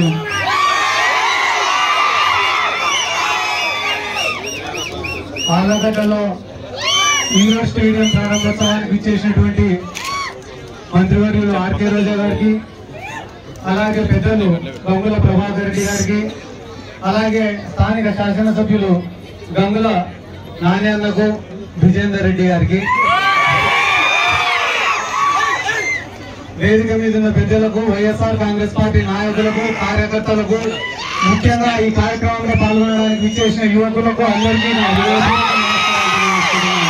ఆలగడ్డలో England stadium ప్రారంభోత్సవానికి ఇచ్చేసినటువంటి మంత్రివర్యులు ఆర్కే రోజా గారికి అలాగే పెద్దలు గంగుల ప్రభాకర్ రెడ్డి గారికి అలాగే స్థానిక శాసనసభ్యులు గంగుల నాణ్యన్నకు విజేందర్ రెడ్డి గారికి వేదిక మీద ఉన్న పెద్దలకు వైఎస్ఆర్ కాంగ్రెస్ పార్టీ నాయకులకు కార్యకర్తలకు ముఖ్యంగా ఈ కార్యక్రమంలో పాల్గొనడానికి ఇచ్చేసిన యువకులకు అందరికీ నా హృదయపూర్వక నమస్కారాలు తెలియజేస్తున్నాను.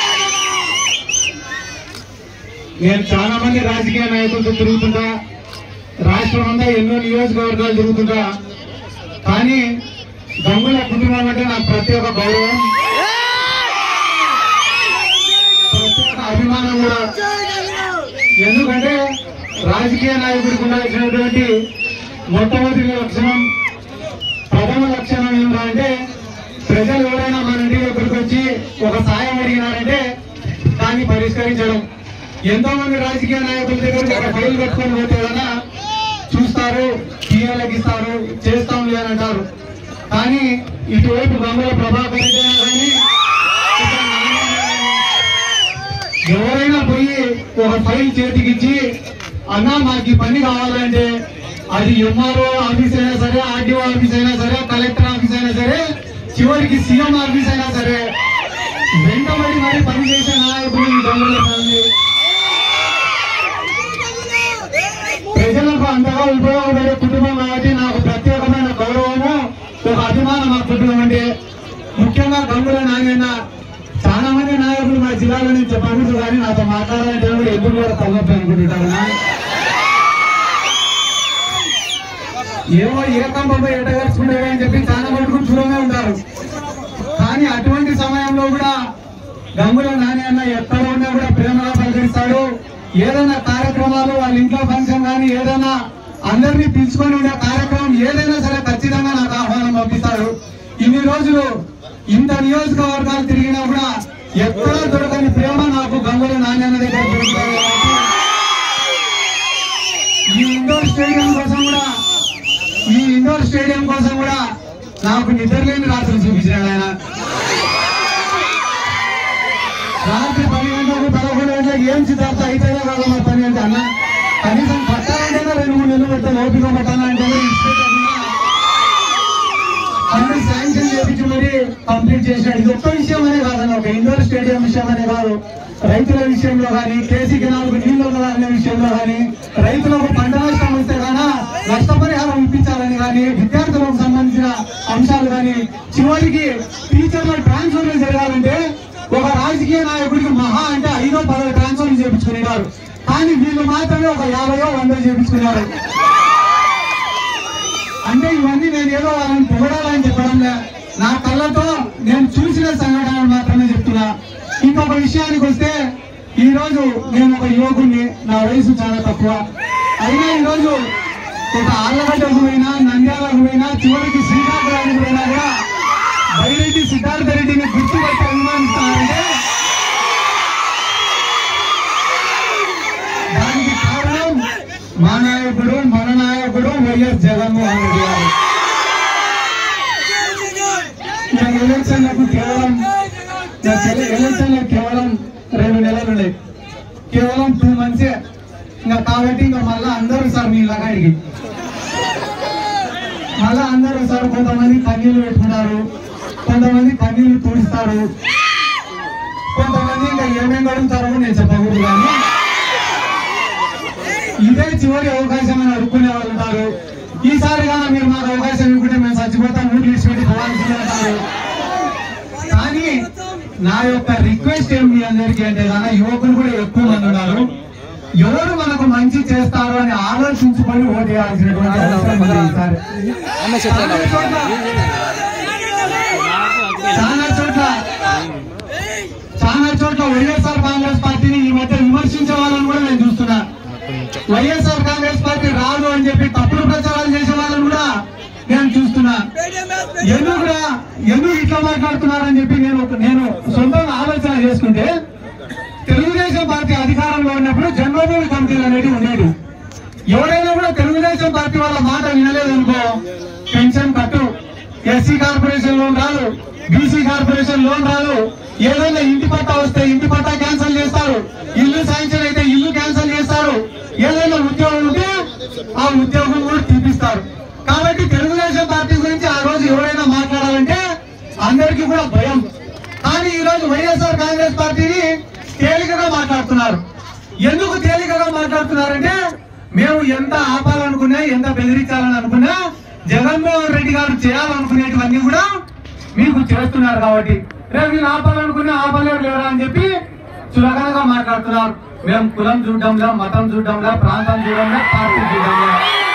నేను చాలా మంది రాజకీయ నాయకులతో తిరుగుతుంటా రాష్ట్రం అంతా ఎన్నో నియోజకవర్గాలు తిరుగుతుంటా కానీ గంగుల కుటుంబం అంటే నాకు ప్రత్యేక గౌరవం ప్రత్యేక అభిమానం కూడా ఎందుకంటే రాజకీయ నాయకుడికి ఉండాల్సినటువంటి మొట్టమొదటి లక్షణం ప్రథమ లక్షణం ఏంటంటే ప్రజలు ఎవరైనా మన ఇంటి దగ్గరికి వచ్చి ఒక సాయం అడిగినారంటే దాన్ని పరిష్కరించడం ఎంతో మంది రాజకీయ నాయకుల దగ్గర ఒక ఫైల్ పెట్టుకొని పోతే కదా చూస్తారు తీయాలకి ఇస్తారు చేస్తాం అని అంటారు కానీ ఇటువైపు గంగుల ప్రభాకర్ రెడ్డి అయినా కానీ ఇక్కడ నారాయణ గాని ఎవరైనా పోయి ఒక ఫైల్ చేతికి ఇచ్చి అన్నా మాకు ఈ పని కావాలంటే అది ఎంఆర్ఓ ఆఫీస్ అయినా సరే ఆర్డీఓ ఆఫీస్ అయినా సరే కలెక్టర్ ఆఫీస్ అయినా సరే చివరికి సీఎం ఆఫీస్ అయినా సరే వెంటబడి మరి పని చేసే నాయకులు ఈ దొంగల ఫ్యామిలీ ప్రజలకు అంతగా ఉపయోగపడే కుటుంబం కాబట్టి నాకు ప్రత్యేకమైన గౌరవము ఒక అభిమానం మా కుటుంబం అంటే ముఖ్యంగా గంగుల నాగన్న చాలా మంది నాయకులు మా జిల్లాలో నుంచి చెప్పకూడదు కానీ నాతో మాట్లాడాలంటే కూడా ఎప్పుడు కూడా తలనొప్పి అనుకుంటుంటారు నా. ఏమో ఏ కంపంపై ఎటగలుచుకుంటారు అని చెప్పి చాలా మటుకు చూడమే ఉంటారు కానీ అటువంటి సమయంలో కూడా గంగుల నాని అన్న ఎక్కడ ఉన్నా కూడా ప్రేమగా పలకరిస్తాడు ఏదైనా కార్యక్రమాలు వాళ్ళ ఇంట్లో ఫంక్షన్ కానీ ఏదైనా అందరినీ పిలుచుకొని ఉండే కార్యక్రమం ఏదైనా సరే ఖచ్చితంగా నాకు ఆహ్వానం పంపిస్తాడు ఇన్ని రోజులు ఇంత నియోజకవర్గాలు తిరిగినా కూడా ఎక్కడా దొరకని ప్రేమ నాకు గంగుల నాని అన్న దగ్గర దొరుకుతుంది కాబట్టి ఈ ఇండోర్ స్టేడియం కోసం కూడా ఈ ఇండోర్ స్టేడియం కోసం కూడా నాకు నిద్రలేని రాత్రులు చూపించాడు ఆయన రాత్రి పది గంటలకు పదకొండు గంటలకు ఏం సిద్ధార్థ అయితేనే కాదు మా పని అంటే అన్న కనీసం పట్టాలంటేనే రెండు మూడు నెలలు పెడతాను ఓపిక పట్టాలంటే అన్ని శాంక్షన్ చేపించి మరి కంప్లీట్ చేశాడు ఇది ఒక్క విషయం అనే కాదన్న ఒక ఇండోర్ స్టేడియం విషయం అనే కాదు రైతుల విషయంలో కానీ కేసీ కెనాల్కు నీళ్లు ఉన్నదాని విషయంలో కానీ రైతులకు పంట నష్టం వస్తే గానా నష్టపరిహారం ఇప్పించాలని కానీ విద్యార్థులకు సంబంధించిన అంశాలు కానీ చివరికి టీచర్ల ట్రాన్స్ఫర్లు జరగాలంటే ఒక రాజకీయ నాయకుడికి మహా అంటే ఐదో పదో ట్రాన్స్ఫర్లు చేపించుకునేవారు కానీ వీళ్ళు మాత్రమే ఒక యాభయో వందో చేపించుకున్నారు అంటే ఇవన్నీ నేను ఏదో వాళ్ళని పొగడాలని చెప్పడం లే. నా కళ్ళతో నేను చూసిన సంఘటనలు మాత్రమే చెప్తున్నా ఇంకొక విషయానికి వస్తే ఈ రోజు నేను ఒక యువకుడిని నా వయసు చాలా తక్కువ అయినా ఈ రోజు ఒక ఆళ్ళగడ్డకు పోయినా నంద్యాలకు పోయినా చివరికి శ్రీకాకుళానికి పోయినా కూడా బైరెడ్డి సిద్ధార్థ రెడ్డిని గుర్తుపట్టి అభిమానిస్తున్నారంటే దానికి కారణం మా నాయకుడు మన నాయకుడు వైఎస్ జగన్మోహన్ రెడ్డి గారు ఈ ఎలక్షన్లకు కేవలం ఈ ఎలక్షన్లకు కేవలం రెండు నెలలు ఉన్నాయి కేవలం టూ మంత్సే ఇంకా కాబట్టి ఇంకా మళ్ళా అందరూ సార్ మీ లగాడికి మళ్ళా అందరూ సార్ కొంతమంది కన్నీళ్లు పెట్టుకుంటారు కొంతమంది కన్నీళ్లు తుడుస్తారు కొంతమంది ఇంకా ఏమేం గడుగుతారో నేను చెప్పకూడదు కానీ ఇదే చివరి అవకాశం అని అడుక్కునే వాళ్ళు ఉంటారు ఈసారి కానీ మీరు మాకు అవకాశం ఇవ్వకుంటే మేము చచ్చిపోతాం ఊరు విడిచిపెట్టి పోవాల్సిందే అంటారు కానీ నా యొక్క రిక్వెస్ట్ ఏం మీ అందరికీ అంటే కానీ యువకులు కూడా ఎక్కువ మంది ఉన్నారు ఎవరు మనకు మంచి చేస్తారు అని ఆలోచించుకొని ఓటు వేయాల్సినటువంటి అవసరం ఉంది ఈసారి చాలా చోట్ల చాలా చోట్ల చాలా చోట్ల వైఎస్ఆర్ కాంగ్రెస్ పార్టీని ఈ మధ్య విమర్శించే వాళ్ళని కూడా నేను చూస్తున్నా వైఎస్ఆర్ కాంగ్రెస్ పార్టీ రాదు అని చెప్పి తప్పుడు ప్రచారాలు చేసే వాళ్ళని కూడా నేను చూస్తున్నా ఎందుకురా ఎందుకు ఇట్లా మాట్లాడుతున్నారని చెప్పి నేను ఒక- నేను సొంతంగా ఆలోచన చేసుకుంటే తెలుగుదేశం పార్టీ అధికారంలో ఉన్నప్పుడు జన్మభూమి కమిటీలు అనేవి ఉండేవి ఎవరైనా కూడా తెలుగుదేశం పార్టీ వాళ్ళ మాట వినలేదు ఎస్సీ కార్పొరేషన్ లోన్ రాదు బీసీ కార్పొరేషన్ లోన్ రాదు ఏదైనా ఇంటి పట్టా వస్తే ఇంటి పట్టా క్యాన్సిల్ చేస్తారు ఇల్లు శాంక్షన్ అయితే ఇల్లు క్యాన్సిల్ చేస్తారు ఏదైనా ఉద్యోగం ఉంటే ఆ ఉద్యోగం కూడా తీపిస్తారు కాబట్టి తెలుగుదేశం పార్టీ గురించి ఆ రోజు ఎవరైనా మాట్లాడాలంటే అందరికీ కూడా భయం కానీ ఈ రోజు వైఎస్ఆర్ కాంగ్రెస్ పార్టీని తేలికగా మాట్లాడుతున్నారు ఎందుకు తేలికగా మాట్లాడుతున్నారంటే మేము ఎంత ఆపాలనుకున్నా ఎంత బెదిరించాలని అనుకున్నా జగన్మోహన్ రెడ్డి గారు చేయాలనుకునేటివన్నీ కూడా మీకు చేస్తున్నారు కాబట్టి రేపు మీరు ఆపాలనుకున్నా ఆపలేరు లేరా అని చెప్పి చులకనగా మాట్లాడుతున్నారు మేము కులం చూడడంలా మతం చూడడంలా ప్రాంతం చూడడంలా పార్టీ చూడడంలా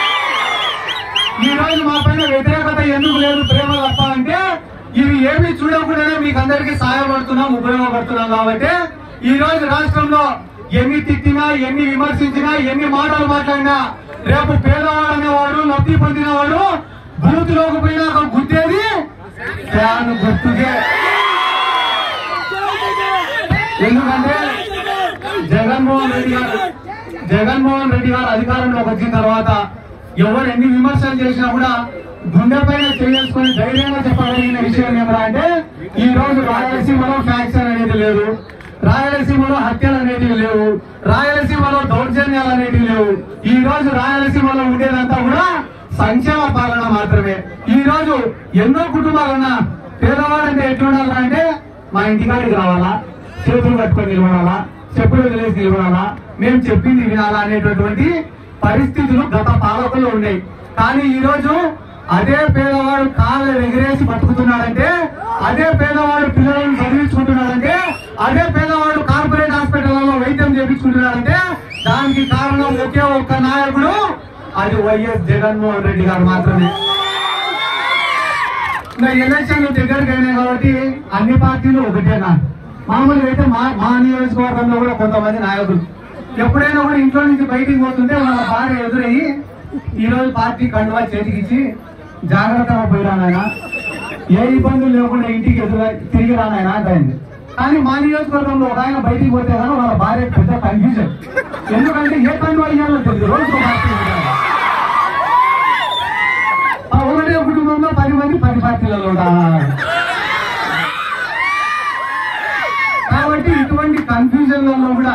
ఈ రోజు మా పైన వ్యతిరేకత ఎందుకు లేదు ప్రేమ తప్ప అంటే ఇవి ఏమి చూడకుండానే మీకు అందరికీ సహాయపడుతున్నాం ఉపయోగపడుతున్నాం కాబట్టి ఈ రోజు రాష్ట్రంలో ఎన్ని తిట్టినా ఎన్ని విమర్శించినా ఎన్ని మాటలు మాట్లాడినా రేపు పేదవాడు అనేవాడు లబ్ధి పొందినవాడు బూత్లోకి పోయినాక గుద్దేది ఫ్యాన్ గుర్తుకే ఎందుకంటే జగన్మోహన్ రెడ్డి గారు జగన్మోహన్ రెడ్డి గారు అధికారంలోకి వచ్చిన తర్వాత ఎవరు ఎన్ని విమర్శలు చేసినా కూడా గుండె పైన చేసుకొని ధైర్యంగా చెప్పగలిగిన విషయం ఏమరా అంటే ఈ రోజు రాయలసీమలో ఫ్యాక్షన్ అనేది లేదు రాయలసీమలో హత్యలు అనేటివి లేవు రాయలసీమలో దౌర్జన్యాలు అనేటివి లేవు ఈ రోజు రాయలసీమలో ఉండేదంతా కూడా సంక్షేమ పాలన మాత్రమే ఈ రోజు ఎన్నో కుటుంబాలున్నా పేదవాడంటే ఎట్లుండాలి అంటే మా ఇంటికాడికి రావాలా చేతులు కట్టుకొని నిలబడాలా చెప్పులు వదిలేసి నిలబడాలా మేము చెప్పింది వినాలా అనేటటువంటి పరిస్థితులు గత పాలకులు ఉన్నాయి కానీ ఈ రోజు అదే పేదవాడు కాళ్ళు ఎగిరేసి బతుకుతున్నాడంటే అదే పేదవాడు పిల్లలను చదివించుకుంటున్నాడంటే అదే పేదవాడు కార్పొరేట్ హాస్పిటల్లో వైద్యం చేయించుకుంటున్నాడంటే దానికి కారణం ఒకే ఒక్క నాయకుడు అది వైఎస్ జగన్మోహన్ రెడ్డి గారు మాత్రమే ఇంకా ఎలక్షన్లు దగ్గరికి అయినాయి కాబట్టి అన్ని పార్టీలు ఒకటేనా మామూలుగా అయితే మా మా నియోజకవర్గంలో కూడా కొంతమంది నాయకులు ఎప్పుడైనా కూడా ఇంట్లో నుంచి బయటికి పోతుంటే వాళ్ళ భార్య ఎదురయ్యి ఈ రోజు పార్టీ కండువా చేతికిచ్చి జాగ్రత్తగా పోయిరా నాయన ఏ ఇబ్బందులు లేకుండా ఇంటికి ఎదురు తిరిగి రానాయన అంటాయింది కానీ మా నియోజకవర్గంలో ఒక ఆయన బయటికి పోతే కానీ వాళ్ళ భార్య పెద్ద కన్ఫ్యూజన్ ఎందుకంటే ఏ కండువా అయ్యాలో తెలియదు రోజు ఒక పార్టీ ఉంటారు. ఆ ఒకటే కుటుంబంలో పది మంది పది పార్టీలలో ఉంటారు కాబట్టి ఇటువంటి కన్ఫ్యూజన్లలో కూడా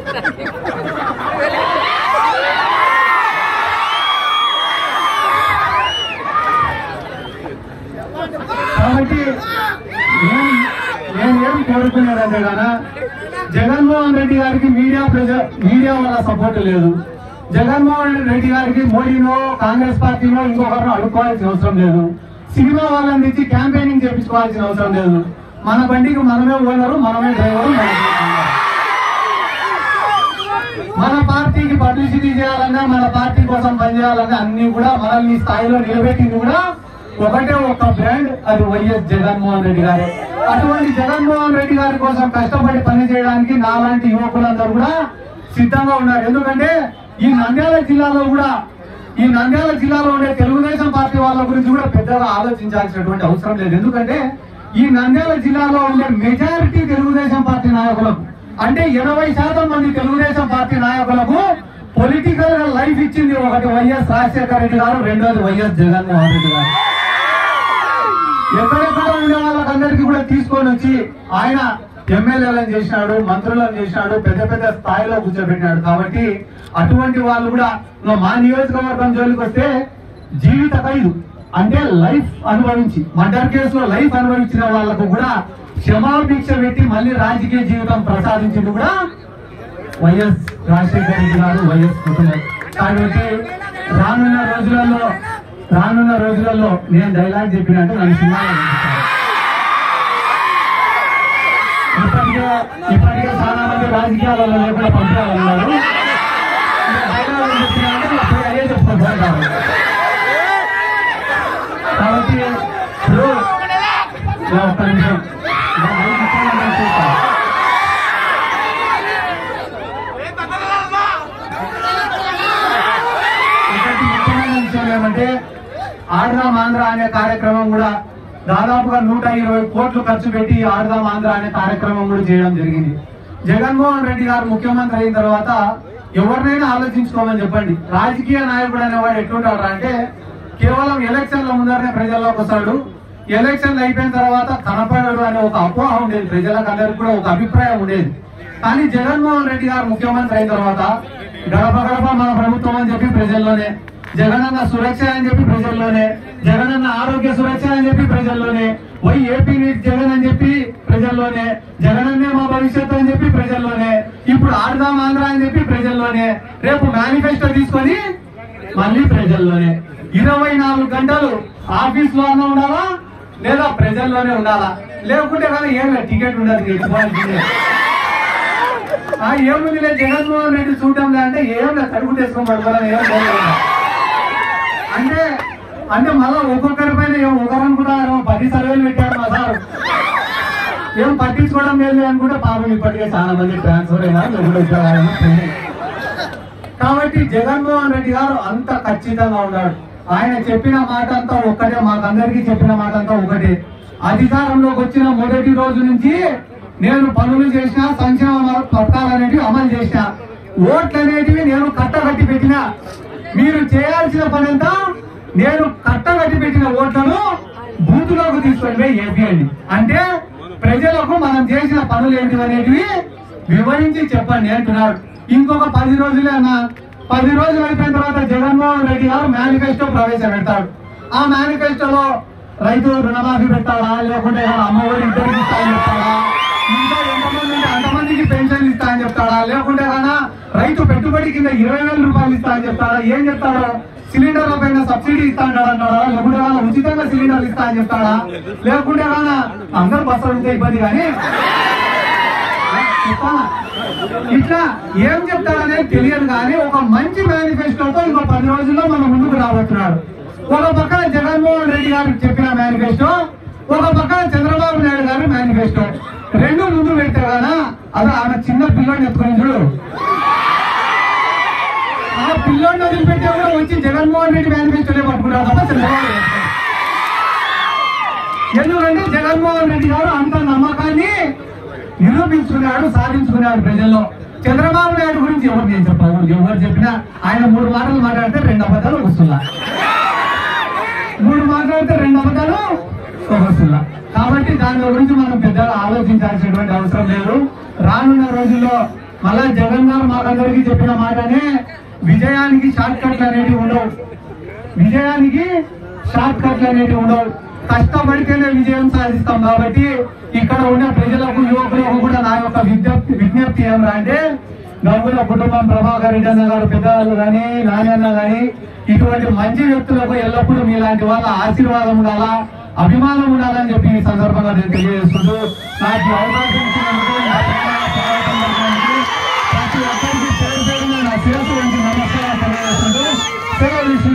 కాబట్టి నేను నేను ఏం కోరుకునేదంటే కదా జగన్మోహన్ రెడ్డి గారికి మీడియా ప్రజ మీడియా వల్ల సపోర్ట్ లేదు జగన్మోహన్ రెడ్డి గారికి మోడీనో కాంగ్రెస్ పార్టీనో ఇంకొకరినో అడుక్కోవాల్సిన అవసరం లేదు సినిమా వాళ్ళని తెచ్చి క్యాంపెయినింగ్ చేయించుకోవాల్సిన అవసరం లేదు మన బండికి మనమే ఓనరు మనమే డ్రైవరు మనమే డ్రైవరు. మన పార్టీకి పబ్లిసిటీ చేయాలన్నా మన పార్టీ కోసం పనిచేయాలన్నా అన్ని కూడా మనల్ని ఈ స్థాయిలో నిలబెట్టింది కూడా ఒకటే ఒక బ్రాండ్ అది వైఎస్ జగన్మోహన్ రెడ్డి గారే అటువంటి జగన్మోహన్ రెడ్డి గారి కోసం కష్టపడి పని చేయడానికి నాలాంటి యువకులందరూ కూడా సిద్ధంగా ఉన్నారు ఎందుకంటే ఈ నంద్యాల జిల్లాలో కూడా ఈ నంద్యాల జిల్లాలో ఉండే తెలుగుదేశం పార్టీ వాళ్ళ గురించి కూడా పెద్దగా ఆలోచించాల్సినటువంటి అవసరం లేదు ఎందుకంటే ఈ నంద్యాల జిల్లాలో ఉండే మెజారిటీ తెలుగుదేశం పార్టీ నాయకులకు అంటే ఎనభై శాతం మంది తెలుగుదేశం పార్టీ నాయకులకు పొలిటికల్ గా లైఫ్ ఇచ్చింది ఒకటి వైఎస్ రాజశేఖర రెడ్డి గారు రెండోది వైఎస్ జగన్మోహన్ రెడ్డి గారు ఎక్కడెక్కడ ఉండే వాళ్ళకందరికీ కూడా తీసుకొని వచ్చి ఆయన ఎమ్మెల్యేలను చేసినాడు మంత్రులను చేసినాడు పెద్ద పెద్ద స్థాయిలో కూర్చోబెట్టినాడు కాబట్టి అటువంటి వాళ్ళు కూడా ఇంకా మా నియోజకవర్గం జోలికి వస్తే జీవిత ఖైదు అంటే లైఫ్ అనుభవించి మర్డర్ కేసులో లైఫ్ అనుభవించిన వాళ్ళకు కూడా క్షమాభిక్ష పెట్టి మళ్ళీ రాజకీయ జీవితం ప్రసాదించింది కూడా వైఎస్ రాజశేఖర రెడ్డి గారు వైఎస్ కుటుంబం కాబట్టి రానున్న రోజులలో రానున్న రోజులలో నేను డైలాగ్ చెప్పినట్టు నన్ను సినిమాలో చూపిస్తారు. ఇప్పటికే ఇప్పటికే చాలా మంది రాజకీయాలలో లేకుండా పంపించాలన్నారు డైలాగ్ చెప్పినారంటే అప్పుడు అదే చెప్పుకుంటారు కాబట్టి ఇప్పుడు ఇలా ఒక్క నిమిషం ఇలా మైక్ ఇచ్చేయండి, నేను చూస్తాను. ఇంకొకటి ముఖ్యమైన విషయం ఏమంటే ఆడదాం ఆంధ్ర అనే కార్యక్రమం కూడా దాదాపుగా నూట ఇరవై కోట్లు ఖర్చు పెట్టి ఈ ఆడదాం ఆంధ్ర అనే కార్యక్రమం కూడా చేయడం జరిగింది జగన్మోహన్ రెడ్డి గారు ముఖ్యమంత్రి అయిన తర్వాత ఎవరినైనా ఆలోచించుకోమని చెప్పండి రాజకీయ నాయకుడు అనేవాడు ఎట్లుంటాడు అంటే కేవలం ఎలక్షన్ల ముందరనే ప్రజల్లోకి వస్తాడు ఎలక్షన్లు అయిపోయిన తర్వాత కనపడడు అనే ఒక అపోహ ఉండేది ప్రజలకు అందరికి కూడా ఒక అభిప్రాయం ఉండేది కానీ జగన్మోహన్ రెడ్డి గారు ముఖ్యమంత్రి అయిన తర్వాత గడప గడప మన ప్రభుత్వం అని చెప్పి ప్రజల్లోనే జగనన్న సురక్ష అని చెప్పి ప్రజల్లోనే జగనన్న ఆరోగ్య సురక్ష అని చెప్పి ప్రజల్లోనే వై ఏపీ నీట్ జగన్ అని చెప్పి ప్రజల్లోనే జగనన్నే మా భవిష్యత్తు అని చెప్పి ప్రజల్లోనే ఇప్పుడు ఆడదాం ఆంధ్ర అని చెప్పి ప్రజల్లోనే రేపు మేనిఫెస్టో తీసుకొని మళ్ళీ ప్రజల్లోనే ఇరవై నాలుగు గంటలు ఆఫీస్ లోనే ఉండాలా లేదా ప్రజల్లోనే ఉండాలా లేకుంటే కానీ ఏం లేదు, టికెట్ ఉండదు నీకు ఎత్తుకోవాల్సిందే. ఆ ఏముంది లేదు జగన్మోహన్ రెడ్డి చూడటం అంటే ఏం లేదు కడుపు చేసుకొని పడుకోవాలి ఏం లేదు. అంటే అంటే మళ్ళా ఒక్కొక్కరి పైన ఏం ఒకరు అనుకుంటారు పది సర్వేలు పెట్టారు మా సార్ ఏం పట్టించుకోవడం లేదు అనుకుంటే పాపం ఇప్పటికే చాలా మంది ట్రాన్స్ఫర్ అయినారు లేకుంటే ఉద్యోగాలను పోయినాయి. కాబట్టి జగన్మోహన్ రెడ్డి గారు అంత ఖచ్చితంగా ఉన్నాడు ఆయన చెప్పిన మాట అంతా ఒక్కటే మాకందరికీ చెప్పిన మాట అంతా ఒకటే అధికారంలోకి వచ్చిన మొదటి రోజు నుంచి నేను పనులు చేసిన సంక్షేమ పథకాలు అనేటివి అమలు చేసిన ఓట్లు అనేటివి నేను కట్టగట్టి పెట్టిన మీరు చేయాల్సిన పని అంతా నేను కట్టగట్టి పెట్టిన ఓట్లను బూతులోకి తీసుకొని పోయి ఏపీయండి అంటే ప్రజలకు మనం చేసిన పనులు ఏంటివి అనేటివి వివరించి చెప్పండి అంటున్నాడు ఇంకొక పది రోజులే అన్న పది రోజులు అయిపోయిన తర్వాత జగన్మోహన్ రెడ్డి గారు మేనిఫెస్టో ప్రవేశపెడతాడు ఆ మేనిఫెస్టోలో రైతు రుణమాఫీ పెట్టాలా లేకుంటే అమ్మఒడి ఇద్దరికి ఇస్తా అని చెప్తాడా ఇంకా ఎంతమంది ఉంటే అంతమందికి పెన్షన్ ఇస్తా అని చెప్తాడా లేకుంటే గానా రైతు పెట్టుబడి కింద ఇరవై వేల రూపాయలు ఇస్తా అని చెప్తాడా ఏం చెప్తాడు సిలిండర్ల పైన సబ్సిడీ ఇస్తా అంటాడు అంటాడా లేకుంటే గానా ఉచితంగా సిలిండర్లు ఇస్తా అని చెప్తాడా లేకుంటే గానా అందరు బస్సులు ఉంటే ఇబ్బంది కానీ చెప్పాలా? ఇట్లా ఏం చెప్తాడనేది తెలియదు కానీ ఒక మంచి మేనిఫెస్టోతో ఇంకో పది రోజుల్లో మన ముందుకు రాబోతున్నాడు ఒక పక్కన జగన్మోహన్ రెడ్డి గారు చెప్పిన మేనిఫెస్టో ఒక పక్కన చంద్రబాబు నాయుడు గారి మేనిఫెస్టో రెండు ముందు పెడితే కదా అదే ఆమె చిన్న పిల్లోడిని ఎత్తుకుని చూడు ఆ పిల్లోడిని వదిలిపెట్టే కూడా వచ్చి జగన్మోహన్ రెడ్డి మేనిఫెస్టోనే పట్టుకుంటారు తప్ప చంద్రబాబు నాయుడు పట్టుకోడు. ఎందుకంటే జగన్మోహన్ రెడ్డి గారు అంత నమ్మకాన్ని నిరూపించుకున్నాడు సాధించుకున్నాడు ప్రజల్లో చంద్రబాబు నాయుడు గురించి ఎవరు నేను చెప్పాను ఎవరు చెప్పినా ఆయన మూడు మాటలు మాట్లాడితే రెండు అబద్ధాలు వస్తున్నా మూడు మాట్లాడితే రెండు అబద్ధాలు వస్తున్నా కాబట్టి దాని గురించి మనం పెద్దగా ఆలోచించాల్సినటువంటి అవసరం లేదు రానున్న రోజుల్లో మళ్ళా జగన్ గారు మాకందరికీ చెప్పిన మాటనే విజయానికి షార్ట్ కట్లు అనేవి ఉండవు విజయానికి షార్ట్ కట్లు అనేవి ఉండవు కష్టపడితేనే విజయం సాధిస్తాం కాబట్టి ఇక్కడ ఉన్న ప్రజలకు యువకులకు కూడా నా యొక్క విజ్ఞప్తి విజ్ఞప్తి ఏమరా అంటే గంగుల కుటుంబం ప్రభాకర్ రెడ్డి అన్న గారు పెద్దవాళ్ళు కానీ నాని అన్న కానీ ఇటువంటి మంచి వ్యక్తులకు ఎల్లప్పుడూ మీలాంటి వాళ్ళ ఆశీర్వాదం ఉండాలా అభిమానం ఉండాలని చెప్పి ఈ సందర్భంగా నేను తెలియజేసుకుంటూ నాకు ఈ అవకాశం ఇచ్చినందుకు నా ప్రేమ స్వాగతం పలకడానికి ప్రతి ఒక్కరికి పేరు పేరున నా శిరస్సు వంటి నమస్కారాలు తెలియజేస్తుంటూ సెలవు తీసుకుంటున్నాను.